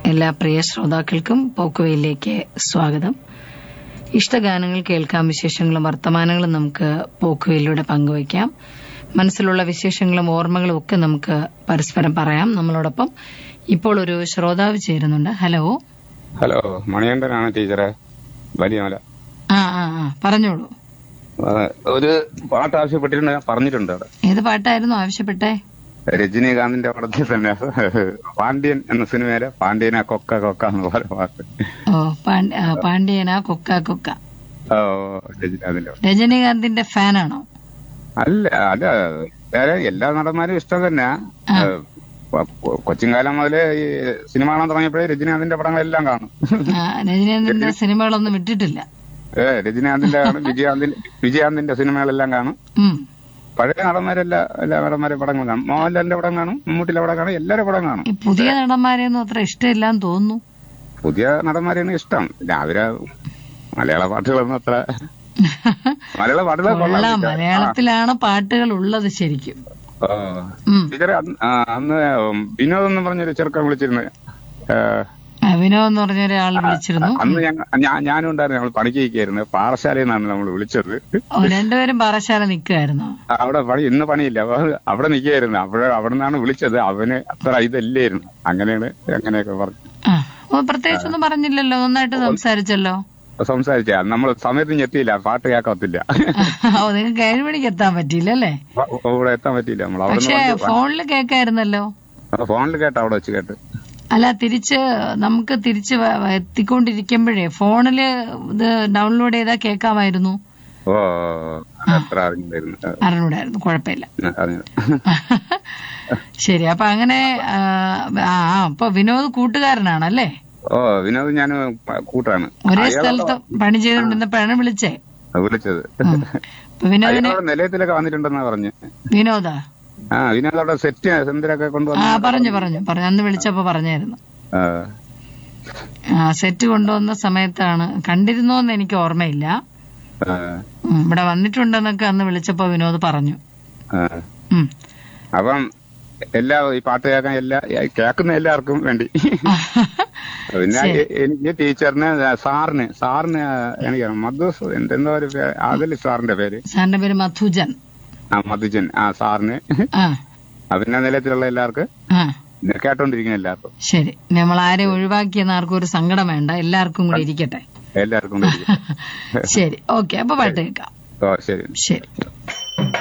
എല്ലാ പ്രിയ ശ്രോതാക്കൾക്കും പോക്കുവയിലേക്ക് സ്വാഗതം ഇഷ്ടഗാനങ്ങൾ കേൾക്കാം വിശേഷങ്ങളും വർത്തമാനങ്ങളും നമുക്ക് പോക്കുവയിലൂടെ പങ്കുവയ്ക്കാം മനസ്സിലുള്ള വിശേഷങ്ങളും ഓർമ്മകളും ഒക്കെ നമുക്ക് പരസ്പരം പറയാം നമ്മളോടൊപ്പം ഇപ്പോൾ ഒരു ശ്രോതാവ് ചേരുന്നുണ്ട് ഹലോ ഹലോ മണികണ്ഠനാണ് ടീച്ചറെ വലിയ മല ആ ആ ആ പറഞ്ഞോളൂ ആ, ഒരു പാട്ട് ആവശ്യപ്പെട്ടിട്ടുണ്ട് ഞാൻ പറഞ്ഞിട്ടുണ്ട് അവിടെ ഏത് പാട്ടായിരുന്നു ആവശ്യപ്പെട്ടേ രജനീകാന്തിന്റെ പടത്തിൽ തന്നെ പാണ്ഡ്യൻ എന്ന സിനിമയിലെ പാണ്ഡ്യനെ കൊക്ക കൊക്ക എന്ന് പറഞ്ഞ പാട്ട് ഓ പാണ്ഡ- ആ, പാണ്ഡ്യനാ കൊക്ക കൊക്ക ഓ രജനീകാന്തിന്റെ പടം. രജനീകാന്തിന്റെ ഫാനാണോ അല്ല അല്ല വേറെ എല്ലാ നടന്മാരും ഇഷ്ടം തന്നെ ആ. കൊച്ചിൻകാലം മുതലേ ഈ സിനിമ കാണാൻ തുടങ്ങിയപ്പോഴേ രജനീകാന്തിന്റെ പടങ്ങളെല്ലാം കാണും ആ, രജനീകാന്തിന്റെ സിനിമകളൊന്നും വിട്ടിട്ടില്ല ഏ രജനീകാന്തിന്റെ കാണും വിജയാന്തിന്റെ വിജയാന്തിന്റെ സിനിമകളെല്ലാം കാണും ഉം പഴയ നടന്മാരെല്ലാം എല്ലാ നടന്മാരെ പടങ്ങൾ കാണും മോഹൻലാലിന്റെ പടം കാണും മമ്മൂട്ടിയുടെ പടം കാണും എല്ലാവരുടെ പടം കാണും ഈ പുതിയ നടന്മാരെയൊന്നും അത്ര ഇഷ്ടമില്ലാന്ന് തോന്നുന്നു പുതിയ നടന്മാരെയാണ് ഇഷ്ടം പിന്നെ അവര് മലയാള പാട്ടുകളൊന്നും അത്ര മലയാള പാട്ടുകൾ കൊള്ളാം കൊള്ളാം മലയാളത്തിലാണ് പാട്ടുകൾ ഉള്ളത് ശരിക്കും ആ. ഉം. ടീച്ചറെ അന്ന് ആ, അന്ന് വിനോദ് എന്ന് പറഞ്ഞൊരു ചെറുക്കൻ വിളിച്ചിരുന്നു ഏ, അഭിനവ് എന്ന് പറഞ്ഞ ഒരാൾ വിളിച്ചിരുന്നു അന്ന് ഞങ്ങ ഞാൻ- ഞാനും ഉണ്ടായിരുന്നു ഞങ്ങൾ പണിക്ക് നിൽക്കായിരുന്നു പാറശാലയിൽ നിന്നാണ് നമ്മൾ വിളിച്ചത് ഓ, രണ്ടുപേരും പാറശാല നിൽക്കുമായിരുന്നു അവിടെ പണി ഇന്ന് പണിയില്ല അപ്പൊ അവിടെ നിൽക്കുകയായിരുന്നു അവിടെ അവിടെ നിന്നാണ് വിളിച്ചത് അവന് അത്ര ഇതല്ലായിരുന്നു അങ്ങനെയാണ് അങ്ങനെയൊക്കെ പറഞ്ഞു ആ ഓ പ്രത്യേകിച്ചൊന്നും പറഞ്ഞില്ലല്ലോ നന്നായിട്ട് സംസാരിച്ചല്ലോ സംസാരിച്ച നമ്മൾ സമയത്ത് ഞെത്തിയില്ല പാട്ട് കേൾക്കത്തില്ല ഓ നിങ്ങൾക്ക് ഏഴ് മണിക്ക് എത്താൻ പറ്റിയില്ല അല്ലേ ഇവിടെ എത്താൻ പറ്റിയില്ല നമ്മൾ അവിടെ പക്ഷെ ഫോണിൽ കേൾക്കായിരുന്നല്ലോ ഫോണിൽ കേട്ട് അവിടെ വെച്ച് കേട്ട് അല്ല തിരിച്ച് നമുക്ക് തിരിച്ച് വ- വ- എത്തിക്കൊണ്ടിരിക്കുമ്പോഴേ ഫോണില് ഇത് ഡൗൺലോഡ് ചെയ്താൽ കേൾക്കാമായിരുന്നു ഓ അത്ര അറിഞ്ഞില്ലായിരുന്നു അറിഞ്ഞൂടായിരുന്നു കുഴപ്പമില്ല ആ, അറിഞ്ഞു ശരി അപ്പൊ അങ്ങനെ ആ ആ, അപ്പൊ വിനോദ് കൂട്ടുകാരനാണല്ലേ ഓ വിനോദ് ഞാൻ കൂട്ടാണ് ഒരേ സ്ഥലത്ത് പണി ചെയ്തുകൊണ്ടിരുന്നപ്പോഴാണ് വിളിച്ചേ വിളിച്ചത് ഉം. അപ്പൊ വിനോദിന് അയാൾ നിലയത്തിലൊക്കെ വന്നിട്ടുണ്ടെന്നാ പറഞ്ഞു വിനോദാ ആ വിനോദ് അവിടെ സെറ്റ് സെന്ററൊക്കെ ആ കൊണ്ടുവന്നു പറഞ്ഞു പറഞ്ഞു പറഞ്ഞു അന്ന് വിളിച്ചപ്പോ പറഞ്ഞായിരുന്നു ആ, ആ സെറ്റ് കൊണ്ടുവന്ന സമയത്താണ് കണ്ടിരുന്നോന്ന് എനിക്ക് ഓർമ്മയില്ല ആ, ഉം, ഇവിടെ വന്നിട്ടുണ്ടെന്നൊക്കെ അന്ന് വിളിച്ചപ്പോ വിനോദ് പറഞ്ഞു ആ. ഉം. അപ്പം എല്ലാ ഈ പാട്ട് കേൾക്കാൻ എല്ലാ കേൾക്കുന്ന എല്ലാവർക്കും വേണ്ടി പിന്നെ ശരി. എ- എനിക്ക് ടീച്ചറിന് സാറിന് സാറിന് എനിക്ക് മധു എന്താ ഒരു പേ- ആദിൽ സാറിന്റെ പേര് സാറിന്റെ പേര് മധുജൻ ആ മധുജൻ ആ സാറിന് ആ ആ, പിന്നെ നിലയത്തിലുള്ള എല്ലാവർക്കും ആ പിന്നെ കേട്ടോണ്ടിരിക്കുന്ന എല്ലാവർക്കും ശരി നമ്മൾ ആരെ ഒഴിവാക്കിയെന്ന് ആർക്കും ഒരു സങ്കടം വേണ്ട എല്ലാവർക്കും കൂടി ഇരിക്കട്ടെ എല്ലാവർക്കും കൂടി ഇരിക്കും. ശരി ഓക്കെ അപ്പൊ പാട്ട് കേൾക്കാം ഓ ശരി ശരി